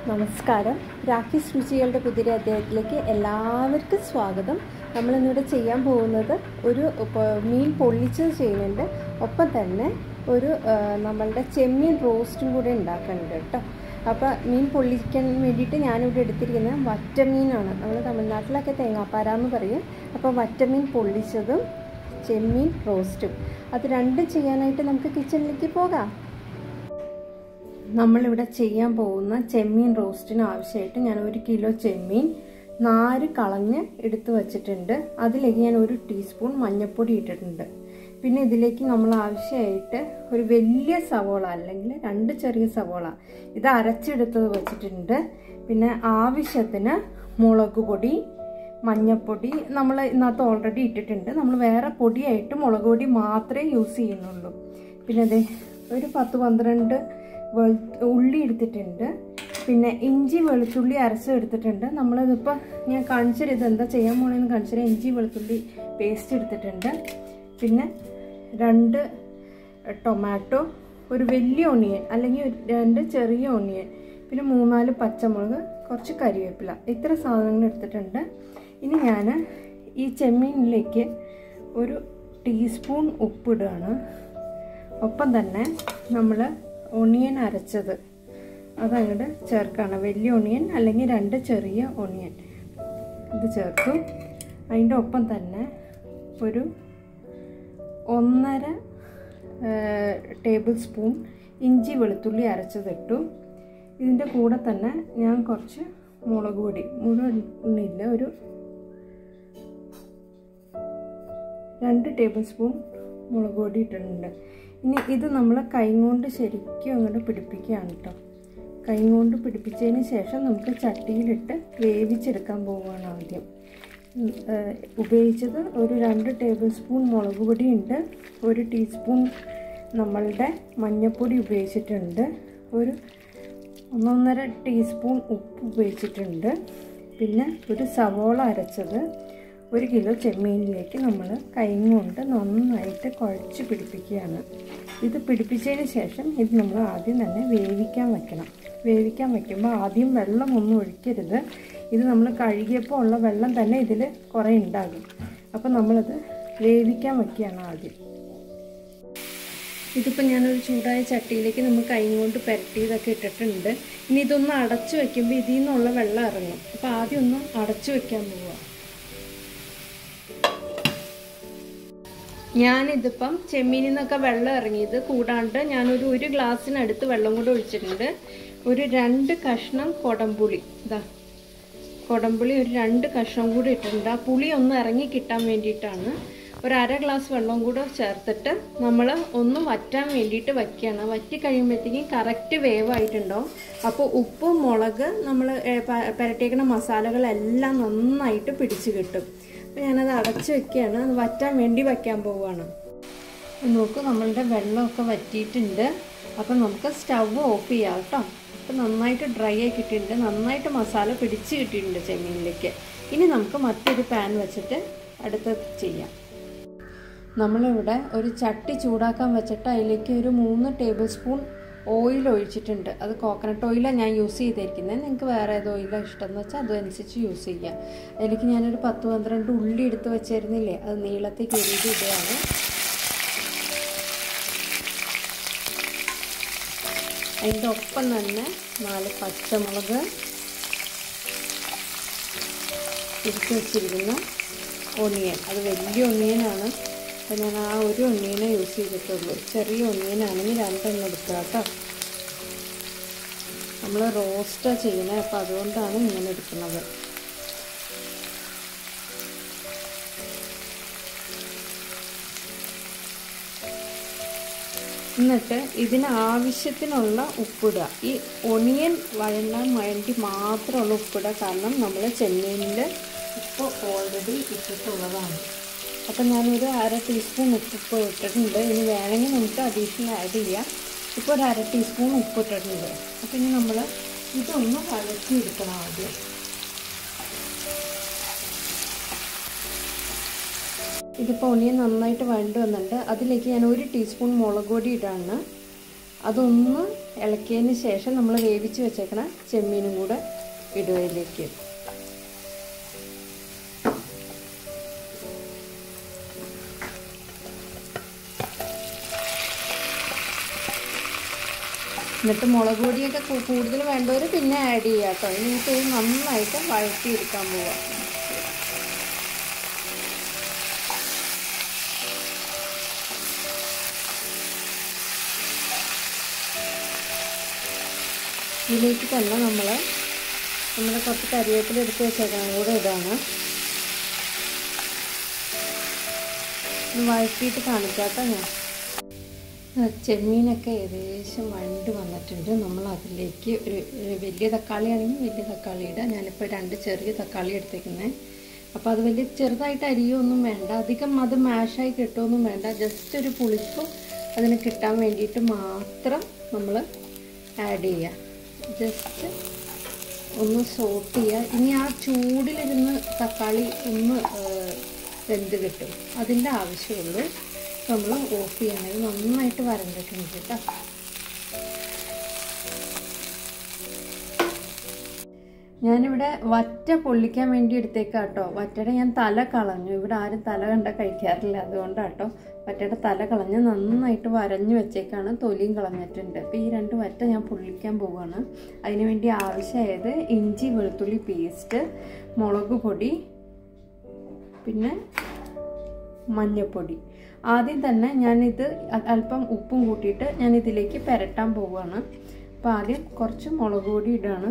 നമസ്കാരം രാഖീസ് രുചികളുടെ പുതിയ അധ്യായത്തിലേക്ക് എല്ലാവർക്കും സ്വാഗതം നമ്മളിന്നിവിടെ ചെയ്യാൻ പോകുന്നത് ഒരു പ- മീൻ പൊള്ളിച്ചത് ചെയ്യുന്നുണ്ട് ഒപ്പം തന്നെ ഒരു ആ, നമ്മളുടെ ചെമ്മീൻ റോസ്റ്റും കൂടെ ഉണ്ടാക്കുന്നുണ്ട് കേട്ടോ അപ്പോൾ മീൻ പൊള്ളിക്കാൻ വേണ്ടിയിട്ട് ഞാനിവിടെ എടുത്തിരിക്കുന്നത് വറ്റമീനാണ് നമ്മൾ തമിഴ്നാട്ടിലൊക്കെ തേങ്ങാപ്പാര എന്ന് പറയും അപ്പോൾ വറ്റമീൻ പൊള്ളിച്ചതും ചെമ്മീൻ റോസ്റ്റും അത് രണ്ടും ചെയ്യാനായിട്ട് നമുക്ക് കിച്ചണിലേക്ക് പോകാം നമ്മളിവിടെ ചെയ്യാൻ പോകുന്ന ചെമ്മീൻ റോസ്റ്റിന് ആവശ്യമായിട്ട് ഞാൻ ഒരു കിലോ ചെമ്മീൻ നാര് കളഞ്ഞ് എടുത്തു വച്ചിട്ടുണ്ട് അതിലേക്ക് ഞാൻ ഒരു ടീസ്പൂൺ മഞ്ഞൾപ്പൊടി ഇട്ടിട്ടുണ്ട് പിന്നെ ഇതിലേക്ക് നമ്മൾ ആവശ്യമായിട്ട് ഒരു വലിയ സവോള അല്ലെങ്കിൽ രണ്ട് ചെറിയ സവോള ഇത് അരച്ചെടുത്തത് വെച്ചിട്ടുണ്ട് പിന്നെ ആവശ്യത്തിന് മുളക് പൊടി മഞ്ഞൾപ്പൊടി നമ്മൾ ഇതിനകത്ത് ഓൾറെഡി ഇട്ടിട്ടുണ്ട് നമ്മൾ വേറെ പൊടിയായിട്ട് മുളക് പൊടി മാത്രമേ യൂസ് ചെയ്യുന്നുള്ളൂ പിന്നെ അതെ ഒരു പത്ത് പന്ത്രണ്ട് വെളു ഉള്ളി എടുത്തിട്ടുണ്ട് പിന്നെ ഇഞ്ചി വെളുത്തുള്ളി അരച്ച് എടുത്തിട്ടുണ്ട് നമ്മളിതിപ്പോൾ ഞാൻ കാണിച്ചത് ഇത് എന്താ ചെയ്യാൻ പോണേന്ന് കാണിച്ചത് ഇഞ്ചി വെളുത്തുള്ളി പേസ്റ്റ് എടുത്തിട്ടുണ്ട് പിന്നെ രണ്ട് ടൊമാറ്റോ ഒരു വലിയ ഒണിയൻ അല്ലെങ്കിൽ ഒരു രണ്ട് ചെറിയ ഒണിയൻ പിന്നെ മൂന്നാല് പച്ചമുളക് കുറച്ച് കരിവേപ്പില ഇത്ര സാധനങ്ങൾ എടുത്തിട്ടുണ്ട് ഇനി ഞാൻ ഈ ചെമ്മീനിലേക്ക് ഒരു ടീസ്പൂൺ ഉപ്പിടുകയാണ് ഒപ്പം തന്നെ നമ്മൾ ഒണിയൻ അരച്ചത് അതങ്ങോട്ട് ചേർക്കുകയാണ് വലിയ ഒണിയൻ അല്ലെങ്കിൽ രണ്ട് ചെറിയ ഒണിയൻ ഇത് ചേർത്തു അതിൻ്റെ ഒപ്പം തന്നെ ഒരു ഒന്നര ടേബിൾ സ്പൂൺ ഇഞ്ചി വെളുത്തുള്ളി അരച്ചതിട്ടു ഇതിൻ്റെ കൂടെ തന്നെ ഞാൻ കുറച്ച് മുളക് പൊടി മുഴുവനില്ല ഒരു രണ്ട് ടേബിൾ സ്പൂൺ മുളക് പൊടി ഇട്ടിട്ടുണ്ട് ഇനി ഇത് നമ്മൾ കൈ കൊണ്ട് ശരിക്കും അങ്ങോട്ട് പിടിപ്പിക്കുകയാണ് കേട്ടോ കൈ കൊണ്ട് പിടിപ്പിച്ചതിന് ശേഷം നമുക്ക് ചട്ടിയിലിട്ട് വേവിച്ചെടുക്കാൻ പോവുകയാണ് ആദ്യം ഉം, ഏഹ്, ഉപയോഗിച്ചത് ഒരു രണ്ട് ടേബിൾ സ്പൂൺ മുളക് പൊടിയുണ്ട് ഒരു ടീസ്പൂൺ നമ്മളുടെ മഞ്ഞൾപ്പൊടി ഉപയോഗിച്ചിട്ടുണ്ട് ഒരു ഒന്നൊന്നര ടീസ്പൂൺ ഉപ്പ് ഉപയോഗിച്ചിട്ടുണ്ട് പിന്നെ ഒരു സവോള അരച്ചത് ഒരു കിലോ ചെമ്മീനിലേക്ക് നമ്മൾ കൈ കൊണ്ട് നന്നായിട്ട് കുഴച്ച് പിടിപ്പിക്കുകയാണ് ഇത് പിടിപ്പിച്ചതിന് ശേഷം ഇത് നമ്മൾ ആദ്യം തന്നെ വേവിക്കാൻ വെക്കണം വേവിക്കാൻ വെക്കുമ്പോൾ ആദ്യം വെള്ളമൊന്നും ഒഴിക്കരുത് ഇത് നമ്മൾ കഴുകിയപ്പോൾ ഉള്ള വെള്ളം തന്നെ ഇതിൽ കുറേ ഉണ്ടാകും അപ്പോൾ നമ്മളത് വേവിക്കാൻ വെക്കുകയാണ് ആദ്യം ഇതിപ്പോൾ ഞാനൊരു ചൂടായ ചട്ടിയിലേക്ക് നമ്മൾ കൈ കൊണ്ട് പുരട്ടിയതൊക്കെ ഇട്ടിട്ടുണ്ട് ഇനി ഇതൊന്ന് അടച്ചു വെക്കുമ്പോൾ ഇതിൽ നിന്നുള്ള വെള്ളം ഇറങ്ങും അപ്പോൾ ആദ്യം ഒന്ന് അടച്ചു വെക്കാൻ പോവുക ഞാനിതിപ്പം ചെമ്മീനിൽ നിന്നൊക്കെ വെള്ളം ഇറങ്ങിയത് കൂടാണ്ട് ഞാനൊരു ഒരു ഗ്ലാസ്സിനടുത്ത് വെള്ളം കൂടെ ഒഴിച്ചിട്ടുണ്ട് ഒരു രണ്ട് കഷ്ണം കൊടംപുളി ഇതാ കൊടംപുളി ഒരു രണ്ട് കഷ്ണം കൂടി ഇട്ടിട്ടുണ്ട് ആ പുളി ഒന്ന് ഇറങ്ങി കിട്ടാൻ വേണ്ടിയിട്ടാണ് ഒരു അര ഗ്ലാസ് വെള്ളം കൂടെ ചേർത്തിട്ട് നമ്മൾ ഒന്ന് വറ്റാൻ വേണ്ടിയിട്ട് വയ്ക്കുകയാണ് വറ്റി കഴിയുമ്പോഴത്തേക്കും കറക്റ്റ് വേവായിട്ടുണ്ടാവും അപ്പോൾ ഉപ്പ് മുളക് നമ്മൾ പുരട്ടിയേക്കുന്ന മസാലകളെല്ലാം നന്നായിട്ട് പിടിച്ച് കിട്ടും അപ്പോൾ ഞാനത് അടച്ച് വെക്കുകയാണ് അത് വറ്റാൻ വേണ്ടി വയ്ക്കാൻ പോവുകയാണ് നോക്കൂ നമ്മളുടെ വെള്ളമൊക്കെ വറ്റിയിട്ടുണ്ട് അപ്പം നമുക്ക് സ്റ്റവ് ഓഫ് ചെയ്യാം കേട്ടോ അപ്പം നന്നായിട്ട് ഡ്രൈ ആയി കിട്ടിയിട്ടുണ്ട് നന്നായിട്ട് മസാല പിടിച്ച് കിട്ടിയിട്ടുണ്ട് ചെമ്മീനിലേക്ക് ഇനി നമുക്ക് മറ്റൊരു പാൻ വെച്ചിട്ട് അടുത്തത് ചെയ്യാം നമ്മളിവിടെ ഒരു ചട്ടി ചൂടാക്കാൻ വെച്ചിട്ട് അതിലേക്ക് ഒരു മൂന്ന് ടേബിൾ സ്പൂൺ ഓയിൽ ഒഴിച്ചിട്ടുണ്ട് അത് കോക്കനട്ട് ഓയിലാണ് ഞാൻ യൂസ് ചെയ്തിരിക്കുന്നത് നിങ്ങൾക്ക് വേറെ ഏത് ഓയിലാണ് ഇഷ്ടം എന്ന് വെച്ചാൽ അതനുസരിച്ച് യൂസ് ചെയ്യാം അതിലേക്ക് ഞാനൊരു പത്ത് പന്ത്രണ്ട് ഉള്ളി എടുത്ത് വെച്ചിരുന്നില്ലേ അത് നീളത്തിൽ കരുതി ഇടുകയാണ് അതിൻ്റെ ഒപ്പം തന്നെ നാല് പച്ചമുളക് തിരിച്ച് വെച്ചിരിക്കുന്ന ഒണിയൻ അത് വലിയ ഒണിയനാണ് അപ്പോൾ ഞാൻ ആ ഒരു ഒണിയനെ യൂസ് ചെയ്തിട്ടുള്ളൂ ചെറിയ ഒണിയനാണെങ്കിൽ രണ്ടെണ്ണം എടുക്കുക കേട്ടോ നമ്മൾ റോസ്റ്റാണ് ചെയ്യുന്നത് അപ്പോൾ അതുകൊണ്ടാണ് ഇങ്ങനെ എടുക്കുന്നത് എന്നിട്ട് ഇതിന് ആവശ്യത്തിനുള്ള ഉപ്പിടുക ഈ ഒണിയൻ വഴങ്ങാൻ വേണ്ടി മാത്രമുള്ള ഉപ്പിടുക കാരണം നമ്മൾ ചെമ്മീനിൽ ഉപ്പ് ഓൾറെഡി ഇട്ടിട്ടുള്ളതാണ് അപ്പം ഞാനൊരു അര ടീസ്പൂൺ ഉപ്പ് ഇട്ടിട്ടുണ്ട് ഇനി വേണമെങ്കിൽ നമുക്ക് അഡീഷണൽ ആഡ് ചെയ്യാം ഇപ്പോൾ ഒരു അര ടീസ്പൂൺ ഉപ്പ് ഇട്ടിട്ടുണ്ട് അപ്പം ഇനി നമ്മൾ ഇതൊന്ന് വഴറ്റിയെടുക്കണം ആദ്യം ഇതിപ്പോൾ ഒണിയൻ നന്നായിട്ട് വഴണ്ട് വന്നിട്ടുണ്ട് അതിലേക്ക് ഞാൻ ഒരു ടീസ്പൂൺ മുളക് പൊടി ഇടാണ് അതൊന്ന് ഇളക്കിയതിന് ശേഷം നമ്മൾ വേവിച്ച് വെച്ചേക്കണ ചെമ്മീനും കൂടെ ഇടുക ഇതിലേക്ക് എന്നിട്ട് മുളക് പൊടിയൊക്കെ കൂ- കൂടുതൽ വേണ്ടവർ പിന്നെ ആഡ് ചെയ്യുക കേട്ടോ ഇനിയിപ്പോൾ ഇത് നന്നായിട്ട് വഴറ്റിയെടുക്കാൻ പോവാം ഇതിലേക്ക് തന്നെ നമ്മൾ നമ്മൾ കുറച്ച് കരിവേപ്പില എടുത്ത് വെച്ചേക്കണം കൂടെ ഇതാണ് ഒന്ന് വഴറ്റിയിട്ട് കാണിക്കാട്ടോ ഞാൻ ആ, ചെമ്മീനൊക്കെ ഏകദേശം വഴണ്ട് വന്നിട്ടുണ്ട് നമ്മൾ അതിലേക്ക് ഒരു ഒരു വലിയ തക്കാളി ആണെങ്കിൽ വലിയ തക്കാളി ഇടുക ഞാനിപ്പോൾ രണ്ട് ചെറിയ തക്കാളി എടുത്തേക്കുന്നത് അപ്പോൾ അത് വലിയ ചെറുതായിട്ട് അരിയൊന്നും വേണ്ട അധികം അത് മാഷായി കിട്ടുമൊന്നും വേണ്ട ജസ്റ്റ് ഒരു പുളിപ്പ് അതിന് കിട്ടാൻ വേണ്ടിയിട്ട് മാത്രം നമ്മൾ ആഡ് ചെയ്യുക ജസ്റ്റ് ഒന്ന് സോട്ട് ചെയ്യുക ഇനി ആ ചൂടിലിരുന്ന് തക്കാളി ഒന്ന് ആ, വെന്ത് കിട്ടും അതിൻ്റെ ആവശ്യമുള്ളൂ നമ്മൾ ഓഫ് ചെയ്യണം ഇത് നന്നായിട്ട് വരണ്ടിട്ടുണ്ട് കേട്ടോ ഞാനിവിടെ വറ്റ പൊള്ളിക്കാൻ വേണ്ടി എടുത്തേക്കാം കേട്ടോ വറ്റയുടെ ഞാൻ തല കളഞ്ഞു ഇവിടെ ആരും തല കണ്ട കഴിക്കാറില്ല അതുകൊണ്ടാട്ടോ വറ്റയുടെ തല കളഞ്ഞ് നന്നായിട്ട് വരഞ്ഞു വെച്ചേക്കാണ് തൊലിയും കളഞ്ഞിട്ടുണ്ട് അപ്പോൾ ഈ രണ്ട് വറ്റ ഞാൻ പൊള്ളിക്കാൻ പോവുകയാണ് അതിന് വേണ്ടി ആവശ്യമായത് ഇഞ്ചി വെളുത്തുള്ളി പേസ്റ്റ് മുളക് പൊടി പിന്നെ മഞ്ഞൾപ്പൊടി ആദ്യം തന്നെ ഞാനിത് അ- അല്പം ഉപ്പും കൂട്ടിയിട്ട് ഞാൻ ഇതിലേക്ക് പുരട്ടാൻ പോവുകയാണ് അപ്പോൾ ആദ്യം കുറച്ച് മുളക് പൊടി ഇടുകയാണ്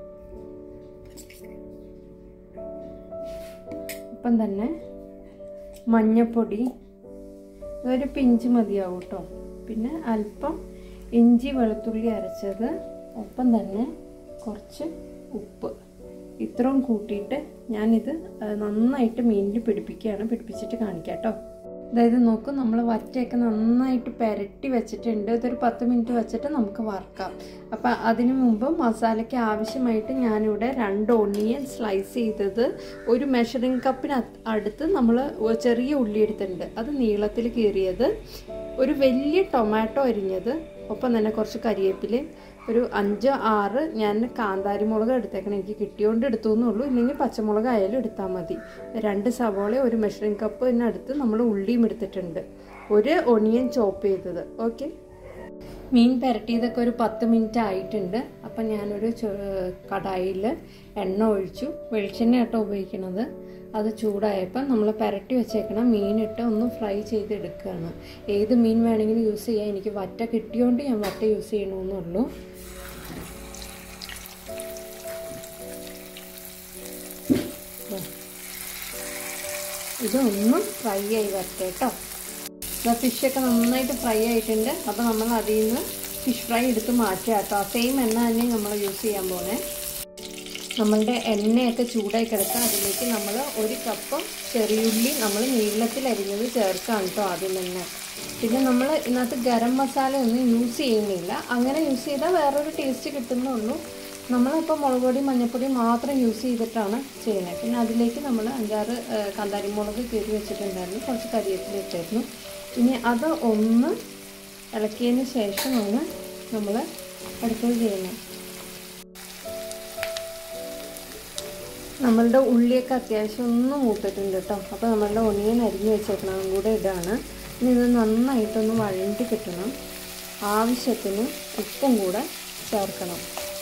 ഒപ്പം തന്നെ മഞ്ഞൾപ്പൊടി ഒരു പിഞ്ച് മതിയാവും കേട്ടോ പിന്നെ അല്പം ഇഞ്ചി വെളുത്തുള്ളി അരച്ചത് ഒപ്പം തന്നെ കുറച്ച് ഉപ്പ് ഇത്രയും കൂട്ടിയിട്ട് ഞാനിത് ആ, നന്നായിട്ട് മീനിൽ പിടിപ്പിക്കുകയാണ് പിടിപ്പിച്ചിട്ട് കാണിക്കാം കേട്ടോ അതായത് നോക്കൂ നമ്മൾ വറ്റയൊക്കെ നന്നായിട്ട് പെരട്ടി വെച്ചിട്ടുണ്ട് ഇതൊരു പത്ത് മിനിറ്റ് വെച്ചിട്ട് നമുക്ക് വറക്കാം അപ്പം അതിനു മുമ്പ് മസാലയ്ക്ക് ആവശ്യമായിട്ട് ഞാനിവിടെ രണ്ട് ഒണിയൻ സ്ലൈസ് ചെയ്തത് ഒരു മെഷറിംഗ് കപ്പിന് അത്- അടുത്ത് നമ്മൾ ചെറിയ ഉള്ളി എടുത്തിട്ടുണ്ട് അത് നീളത്തിൽ കീറിയത് ഒരു വലിയ ടൊമാറ്റോ അരിഞ്ഞത് ഒപ്പം തന്നെ കുറച്ച് കരിവേപ്പിലയും ഒരു അഞ്ചോ ആറ് ഞാൻ കാന്താരി മുളക് എടുത്തേക്കണം എനിക്ക് കിട്ടിയോണ്ട് എടുത്തു എന്നുള്ളൂ ഇല്ലെങ്കിൽ പച്ചമുളക് ആയാലും എടുത്താൽ മതി രണ്ട് സവോള ഒരു മെഷറിംഗ് കപ്പിനടുത്ത് നമ്മൾ ഉള്ളിയും എടുത്തിട്ടുണ്ട് ഒരു ഒണിയൻ ചോപ്പ് ചെയ്തത് ഓക്കെ മീൻ പുരട്ടിയതൊക്കെ ഒരു പത്ത് മിനിറ്റ് ആയിട്ടുണ്ട് അപ്പം ഞാനൊരു കടായിൽ എണ്ണ ഒഴിച്ചു വെളിച്ചെണ്ണ കേട്ടോ ഉപയോഗിക്കുന്നത് അത് ചൂടായപ്പോൾ നമ്മൾ പുരട്ടി വെച്ചേക്കണം മീനിട്ട് ഒന്ന് ഫ്രൈ ചെയ്തെടുക്കുകയാണ് ഏത് മീൻ വേണമെങ്കിലും യൂസ് ചെയ്യാം എനിക്ക് വറ്റ കിട്ടിയോണ്ട് ഞാൻ വറ്റ യൂസ് ചെയ്യണമെന്നുള്ളൂ ഇതൊന്ന് ഫ്രൈ ആയി വരട്ടെ കേട്ടോ ഇതാ ഫിഷൊക്കെ നന്നായിട്ട് ഫ്രൈ ആയിട്ടുണ്ട് അപ്പോൾ നമ്മൾ അതിൽ നിന്ന് ഫിഷ് ഫ്രൈ എടുത്ത് മാറ്റുക കേട്ടോ സെയിം എണ്ണ തന്നെ നമ്മൾ യൂസ് ചെയ്യാൻ പോണേ നമ്മളുടെ എണ്ണയൊക്കെ ചൂടായി കിടക്കുക അതിലേക്ക് നമ്മൾ ഒരു കപ്പ് ചെറിയുള്ളി നമ്മൾ നീളത്തിൽ അരിഞ്ഞത് ചേർക്കാം കേട്ടോ ആദ്യം തന്നെ പിന്നെ നമ്മൾ ഇതിനകത്ത് ഗരം മസാല ഒന്നും യൂസ് ചെയ്യുന്നില്ല അങ്ങനെ യൂസ് ചെയ്താൽ വേറൊരു ടേസ്റ്റ് കിട്ടുന്നുള്ളൂ നമ്മളിപ്പോൾ മുളക് പൊടി മഞ്ഞൾപ്പൊടി മാത്രം യൂസ് ചെയ്തിട്ടാണ് ചെയ്യുന്നത് പിന്നെ അതിലേക്ക് നമ്മൾ അഞ്ചാറ് ഏഹ്, കാന്താരി മുളക് കീറി വെച്ചിട്ടുണ്ടായിരുന്നു കുറച്ച് കരിവേപ്പില ഇട്ടായിരുന്നു ഇനി അത് ഒന്ന് ഇളക്കിയതിന് ശേഷമാണ് നമ്മൾ അടുത്തത് ചെയ്യുന്നത് നമ്മളുടെ ഉള്ളിയൊക്കെ അത്യാവശ്യം ഒന്ന് മൂത്തിട്ടുണ്ട് കേട്ടോ അപ്പോൾ നമ്മളുടെ ഒണിയൻ അരിഞ്ഞ് വെച്ചേക്കണം കൂടെ ഇടാണ് ഇനി ഇത് നന്നായിട്ടൊന്ന് വഴണ്ടി കിട്ടണം ആവശ്യത്തിന് ഉപ്പും കൂടെ ചേർക്കണം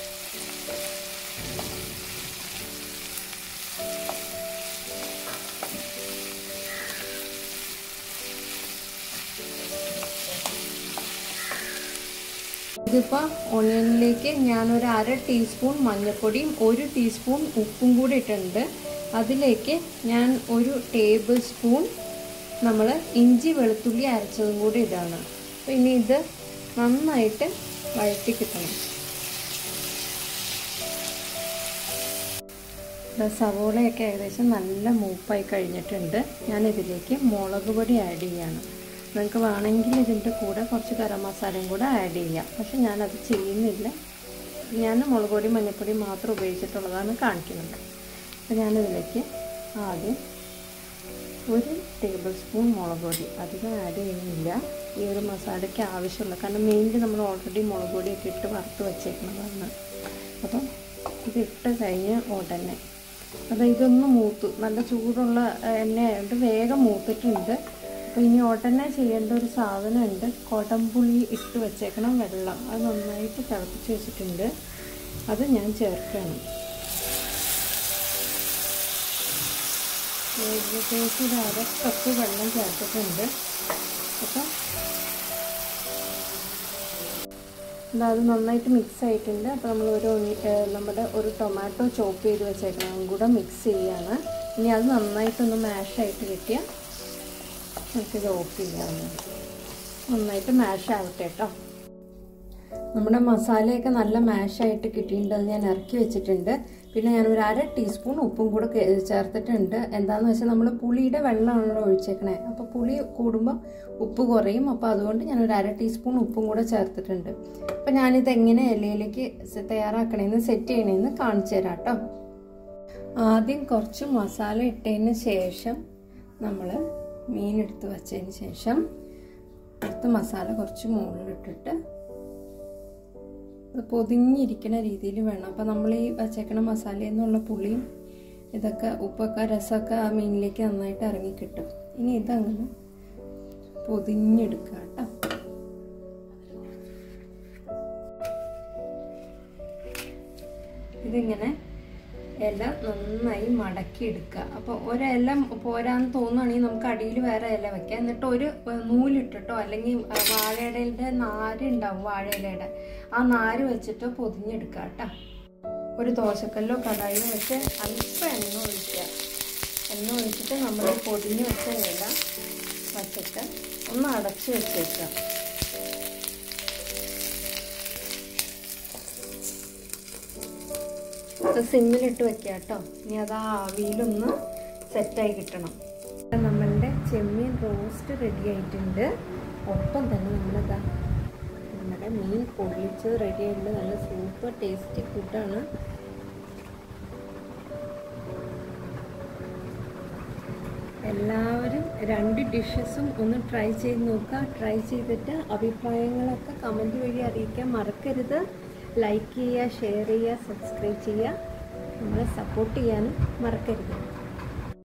ഇതിപ്പോൾ ഒണിയനിലേക്ക് ഞാനൊരു അര ടീസ്പൂൺ മഞ്ഞൾപ്പൊടിയും ഒരു ടീസ്പൂൺ ഉപ്പും കൂടി ഇട്ടിട്ടുണ്ട് അതിലേക്ക് ഞാൻ ഒരു ടേബിൾ സ്പൂൺ നമ്മൾ ഇഞ്ചി വെളുത്തുള്ളി അരച്ചതും കൂടി ഇടാണ് അപ്പോൾ ഇനി ഇത് നന്നായിട്ട് വഴറ്റി കിട്ടണം ദാ സവോളയൊക്കെ ഏകദേശം നല്ല മൂപ്പായി കഴിഞ്ഞിട്ടുണ്ട് ഞാനിതിലേക്ക് മുളക് പൊടി ആഡ് ചെയ്യാണ് നിങ്ങൾക്ക് വേണമെങ്കിൽ ഇതിൻ്റെ കൂടെ കുറച്ച് ഗരം മസാലയും കൂടെ ആഡ് ചെയ്യാം പക്ഷെ ഞാനത് ചെയ്യുന്നില്ല ഞാൻ മുളക് പൊടി മഞ്ഞൾപ്പൊടി മാത്രം ഉപയോഗിച്ചിട്ടുള്ളതാണ് കാണിക്കുന്നത് അപ്പോൾ ഞാനിതിലേക്ക് ആദ്യം ഒരു ടേബിൾ സ്പൂൺ മുളക് പൊടി അധികം ആഡ് ചെയ്യുന്നില്ല ഈ ഒരു മസാലയ്ക്ക് ആവശ്യമുള്ളത് കാരണം മെയിനിൽ നമ്മൾ ഓൾറെഡി മുളക് പൊടിയൊക്കെ ഇട്ട് വറുത്ത് വെച്ചേക്കുന്നതാണ് അപ്പം ഇതിട്ട് കഴിഞ്ഞ് ഉടനെ അത് ഇതൊന്ന് മൂത്തു നല്ല ചൂടുള്ള എണ്ണയായതുകൊണ്ട് വേഗം മൂത്തിട്ടുണ്ട് അപ്പോൾ ഇനി ഉടനെ ചെയ്യേണ്ട ഒരു സാധനമുണ്ട് കൊടംപുളി ഇട്ട് വെച്ചേക്കണം വെള്ളം അത് നന്നായിട്ട് തിളപ്പിച്ച് വെച്ചിട്ടുണ്ട് അത് ഞാൻ ചേർക്കണം ഏകദേശം ഒരു അര കപ്പ് വെള്ളം ചേർത്തിട്ടുണ്ട് അപ്പം അത് നന്നായിട്ട് മിക്സ് ആയിട്ടുണ്ട് അപ്പോൾ നമ്മൾ ഒരു നമ്മുടെ ഒരു ടൊമാറ്റോ ചോപ്പ് ചെയ്ത് വെച്ചേക്കണം കൂടെ മിക്സ് ചെയ്യാണ് ഇനി അത് നന്നായിട്ടൊന്ന് മാഷായിട്ട് കിട്ടിയാൽ നമുക്കിത് ഓഫ് ചെയ്യാവുന്നതാണ് നന്നായിട്ട് മാഷ് ആവട്ടെ കേട്ടോ നമ്മുടെ മസാലയൊക്കെ നല്ല മാഷായിട്ട് കിട്ടിയിട്ടുണ്ട് അത് ഞാൻ ഇറക്കി വെച്ചിട്ടുണ്ട് പിന്നെ ഞാൻ ഒരു അര ടീസ്പൂൺ ഉപ്പും കൂടെ ചേർത്തിട്ടുണ്ട് എന്താണെന്ന് വെച്ചാൽ നമ്മൾ പുളിയുടെ വെള്ളമാണല്ലോ ഒഴിച്ചേക്കണേ അപ്പോൾ പുളി കൂടുമ്പോൾ ഉപ്പ് കുറയും അപ്പോൾ അതുകൊണ്ട് ഞാൻ ഒരു അര ടീസ്പൂൺ ഉപ്പും കൂടെ ചേർത്തിട്ടുണ്ട് അപ്പോൾ ഞാനിത് എങ്ങനെ ഇലയിലേക്ക് തയ്യാറാക്കണേന്ന് സെറ്റ് ചെയ്യണേന്ന് കാണിച്ചു തരാം കേട്ടോ ആദ്യം കുറച്ച് മസാല ഇട്ടതിന് ശേഷം നമ്മൾ മീൻ എടുത്ത് വച്ചതിന് ശേഷം അടുത്ത മസാല കുറച്ച് മുകളിലിട്ടിട്ട് അത് പൊതിഞ്ഞിരിക്കുന്ന രീതിയിൽ വേണം അപ്പം നമ്മൾ ഈ വച്ചേക്കണ മസാലയിൽ നിന്നുള്ള പുളിയും ഇതൊക്കെ ഉപ്പൊക്കെ രസമൊക്കെ ആ മീനിലേക്ക് നന്നായിട്ട് ഇറങ്ങി കിട്ടും ഇനി ഇതങ്ങനെ പൊതിഞ്ഞെടുക്കുക കേട്ടോ ഇതിങ്ങനെ ഇല നന്നായി മടക്കി എടുക്കുക അപ്പോൾ ഒരില പോരാന്ന് തോന്നുകയാണെങ്കിൽ നമുക്ക് അടിയിൽ വേറെ ഇല വെക്കാം എന്നിട്ട് ഒരു നൂലിട്ടിട്ടോ അല്ലെങ്കിൽ വാഴയിലയുടെ നാര് ഉണ്ടാവും വാഴയിലയുടെ ആ നാര് വെച്ചിട്ട് പൊതിഞ്ഞെടുക്കുക കേട്ടോ ഒരു ദോശക്കല്ലോ കടായിയോ വെച്ച് അല്പം എണ്ണ ഒഴിക്കുക എണ്ണ ഒഴിച്ചിട്ട് നമ്മൾ പൊതിഞ്ഞ് വെച്ച ഇല വച്ചിട്ട് ഒന്ന് അടച്ച് വെച്ചേക്കുക സിമ്മിലിട്ട് വെക്കുക കേട്ടോ ഇനി അത് ആ ആവിയിലൊന്ന് സെറ്റായി കിട്ടണം നമ്മളുടെ ചെമ്മീൻ റോസ്റ്റ് റെഡി ആയിട്ടുണ്ട് ഒപ്പം തന്നെ നമ്മളിതാ നമ്മുടെ മീൻ പൊള്ളിച്ചത് റെഡി ആയിട്ടുണ്ട് നല്ല സൂപ്പർ ടേസ്റ്റി ഫുഡാണ് എല്ലാവരും രണ്ട് ഡിഷസും ഒന്ന് ട്രൈ ചെയ്ത് നോക്കുക ട്രൈ ചെയ്തിട്ട് അഭിപ്രായങ്ങളൊക്കെ കമൻറ്റ് വഴി അറിയിക്കാൻ മറക്കരുത് ലൈക്ക് ചെയ്യുക ഷെയർ ചെയ്യുക സബ്സ്ക്രൈബ് ചെയ്യുക നമ്മളെ സപ്പോർട്ട് ചെയ്യാനും മറക്കരുത്